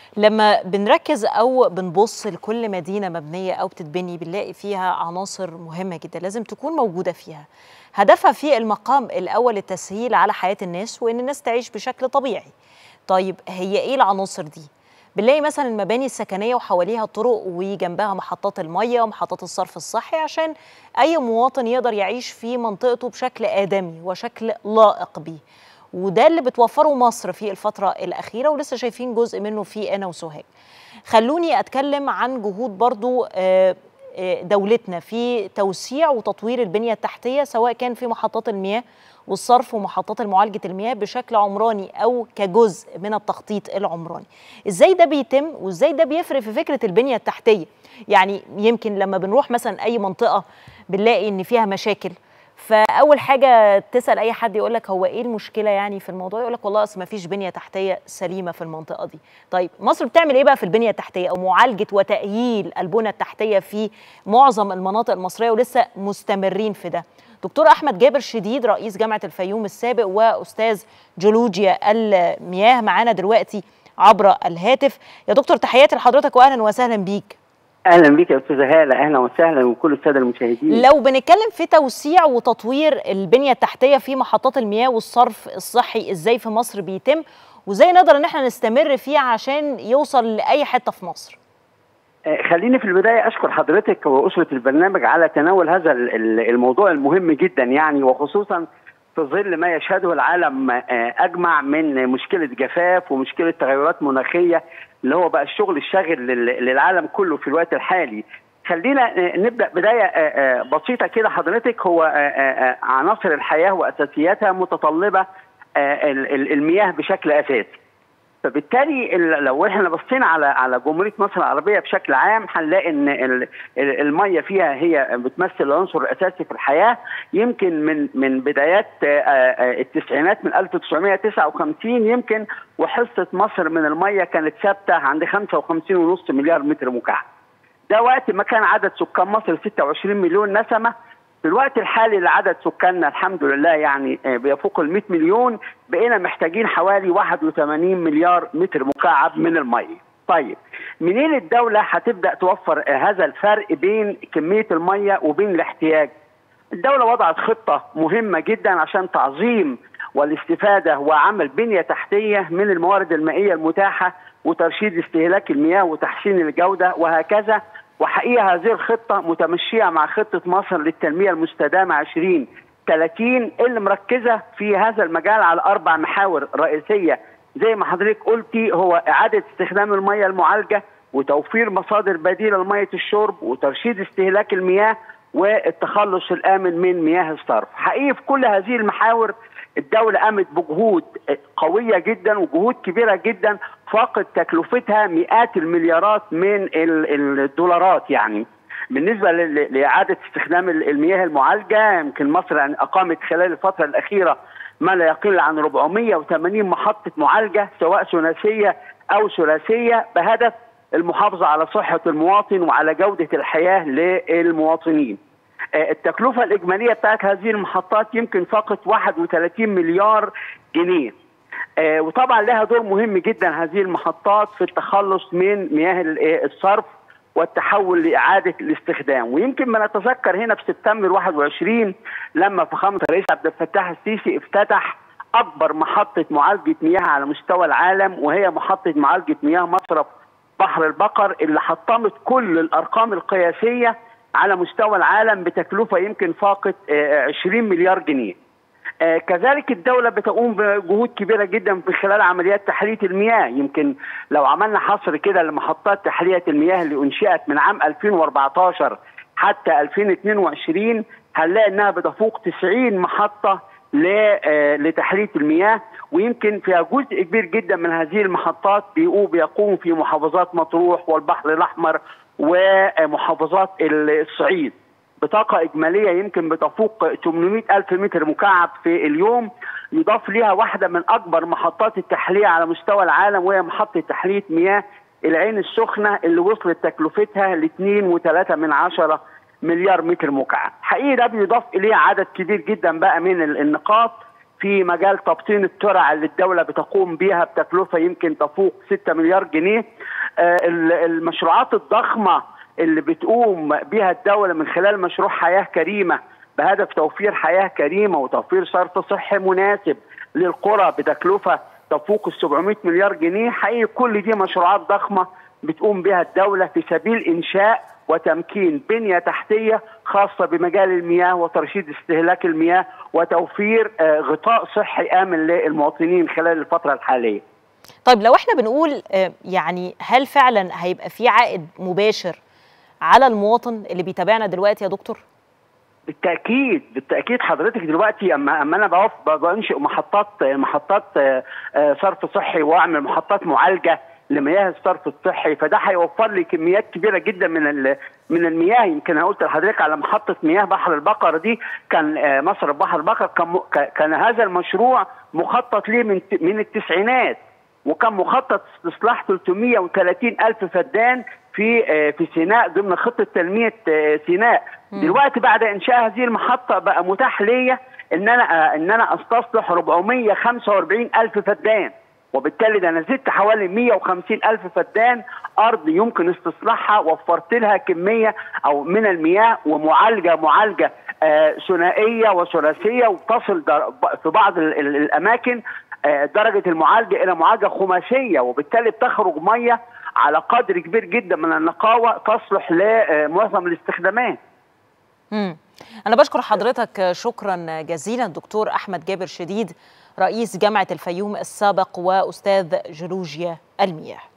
لما بنركز او بنبص لكل مدينه مبنيه او بتتبني بنلاقي فيها عناصر مهمه جدا لازم تكون موجوده فيها هدفها في المقام الاول التسهيل على حياه الناس وان الناس تعيش بشكل طبيعي طيب هي ايه العناصر دي بنلاقي مثلا المباني السكنيه وحواليها طرق وجنبها محطات الميه ومحطات الصرف الصحي عشان اي مواطن يقدر يعيش في منطقته بشكل ادمي وشكل لائق بيه وده اللي بتوفره مصر في الفترة الأخيرة ولسه شايفين جزء منه في أنا وسوهاج خلوني أتكلم عن جهود برضو دولتنا في توسيع وتطوير البنية التحتية سواء كان في محطات المياه والصرف ومحطات معالجة المياه بشكل عمراني أو كجزء من التخطيط العمراني إزاي ده بيتم وإزاي ده بيفرق في فكرة البنية التحتية يعني يمكن لما بنروح مثلا أي منطقة بنلاقي إن فيها مشاكل فاول حاجه تسال اي حد يقول لك هو ايه المشكله يعني في الموضوع يقول لك والله اصل ما فيش بنيه تحتيه سليمه في المنطقه دي طيب مصر بتعمل ايه بقى في البنيه التحتيه او معالجه وتاهيل البنى التحتيه في معظم المناطق المصريه ولسه مستمرين في ده دكتور احمد جابر شديد رئيس جامعه الفيوم السابق واستاذ جيولوجيا المياه معانا دلوقتي عبر الهاتف يا دكتور تحياتي لحضرتك واهلا وسهلا بيك اهلا بك يا استاذه هاله اهلا وسهلا وكل الساده المشاهدين لو بنتكلم في توسيع وتطوير البنيه التحتيه في محطات المياه والصرف الصحي ازاي في مصر بيتم وازاي نقدر ان احنا نستمر فيه عشان يوصل لاي حته في مصر خليني في البدايه اشكر حضرتك واسره البرنامج على تناول هذا الموضوع المهم جدا يعني وخصوصا في ظل ما يشهده العالم اجمع من مشكله جفاف ومشكله تغيرات مناخيه اللي هو بقى الشغل الشاغل للعالم كله في الوقت الحالي خلينا نبدا بدايه بسيطه كده حضرتك هو عناصر الحياه واساسياتها متطلبه المياه بشكل اساسي فبالتالي لو احنا بصينا على على جمهوريه مصر العربيه بشكل عام هنلاقي ان الميه فيها هي بتمثل العنصر الاساسي في الحياه يمكن من من بدايات التسعينات من 1959 يمكن وحصه مصر من الميه كانت ثابته عند 55.5 مليار متر مكعب. ده وقت ما كان عدد سكان مصر 26 مليون نسمه في الوقت الحالي لعدد سكاننا الحمد لله يعني بيفوق ال 100 مليون بقينا محتاجين حوالي 81 مليار متر مكعب من الميه. طيب منين الدوله هتبدا توفر هذا الفرق بين كميه الميه وبين الاحتياج؟ الدوله وضعت خطه مهمه جدا عشان تعظيم والاستفاده وعمل بنيه تحتيه من الموارد المائيه المتاحه وترشيد استهلاك المياه وتحسين الجوده وهكذا وحقيقه هذه الخطه متمشيه مع خطه مصر للتنميه المستدامه 2030 اللي مركزه في هذا المجال على اربع محاور رئيسيه زي ما حضرتك قلتي هو اعاده استخدام الميه المعالجه وتوفير مصادر بديله لميه الشرب وترشيد استهلاك المياه والتخلص الامن من مياه الصرف. حقيقي في كل هذه المحاور الدولة قامت بجهود قوية جدا وجهود كبيرة جدا فاقت تكلفتها مئات المليارات من الدولارات يعني بالنسبة لإعادة استخدام المياه المعالجة يمكن مصر يعني أقامت خلال الفترة الأخيرة ما لا يقل عن 480 محطة معالجة سواء ثلاثية أو ثلاثية بهدف المحافظة على صحة المواطن وعلى جودة الحياة للمواطنين التكلفة الإجمالية بتاعت هذه المحطات يمكن فقط 31 مليار جنيه وطبعا لها دور مهم جدا هذه المحطات في التخلص من مياه الصرف والتحول لإعادة الاستخدام ويمكن ما نتذكر هنا في سبتمبر 21 لما فخامة الرئيس عبد الفتاح السيسي افتتح أكبر محطة معالجة مياه على مستوى العالم وهي محطة معالجة مياه مصرف بحر البقر اللي حطمت كل الأرقام القياسية على مستوى العالم بتكلفه يمكن فاقت 20 مليار جنيه. كذلك الدولة بتقوم بجهود كبيرة جدا من خلال عمليات تحلية المياه يمكن لو عملنا حصر كده لمحطات تحلية المياه اللي أنشئت من عام 2014 حتى 2022 هنلاقي إنها بتفوق 90 محطة لتحلية المياه ويمكن فيها جزء كبير جدا من هذه المحطات بيقوم في محافظات مطروح والبحر الأحمر ومحافظات الصعيد بطاقة إجمالية يمكن بتفوق 800 ألف متر مكعب في اليوم يضاف لها واحدة من أكبر محطات التحلية على مستوى العالم وهي محطة تحلية مياه العين السخنة اللي وصلت تكلفتها ل 2.3 من عشرة مليار متر مكعب حقيقي ده بيضاف إليه عدد كبير جدا بقى من النقاط في مجال تبطين الترع اللي الدوله بتقوم بها بتكلفه يمكن تفوق 6 مليار جنيه المشروعات الضخمه اللي بتقوم بها الدوله من خلال مشروع حياه كريمه بهدف توفير حياه كريمه وتوفير صرف صحي مناسب للقرى بتكلفه تفوق ال 700 مليار جنيه حقيقي كل دي مشروعات ضخمه بتقوم بها الدوله في سبيل انشاء وتمكين بنيه تحتيه خاصه بمجال المياه وترشيد استهلاك المياه وتوفير غطاء صحي امن للمواطنين خلال الفتره الحاليه. طيب لو احنا بنقول يعني هل فعلا هيبقى في عائد مباشر على المواطن اللي بيتابعنا دلوقتي يا دكتور؟ بالتاكيد بالتاكيد حضرتك دلوقتي اما اما انا بقف بنشئ محطات محطات صرف صحي واعمل محطات معالجه لمياه الصرف الصحي فده هيوفر لي كميات كبيره جدا من من المياه يمكن انا قلت لحضرتك على محطه مياه بحر البقر دي كان مصر بحر البقر كان كان هذا المشروع مخطط ليه من من التسعينات وكان مخطط استصلاح 330 الف فدان في في سيناء ضمن خطه تنميه سيناء دلوقتي بعد انشاء هذه المحطه بقى متاح ليا ان انا ان انا استصلح 445 الف فدان وبالتالي ده انا زدت حوالي 150 الف فدان ارض يمكن استصلاحها وفرت لها كميه او من المياه ومعالجه معالجه آه ثنائيه وثلاثيه وتصل في بعض الاماكن آه درجه المعالجه الى معالجه خماسيه وبالتالي بتخرج ميه على قدر كبير جدا من النقاوه تصلح لمعظم الاستخدامات. امم انا بشكر حضرتك شكرا جزيلا دكتور احمد جابر شديد رئيس جامعه الفيوم السابق واستاذ جيولوجيا المياه.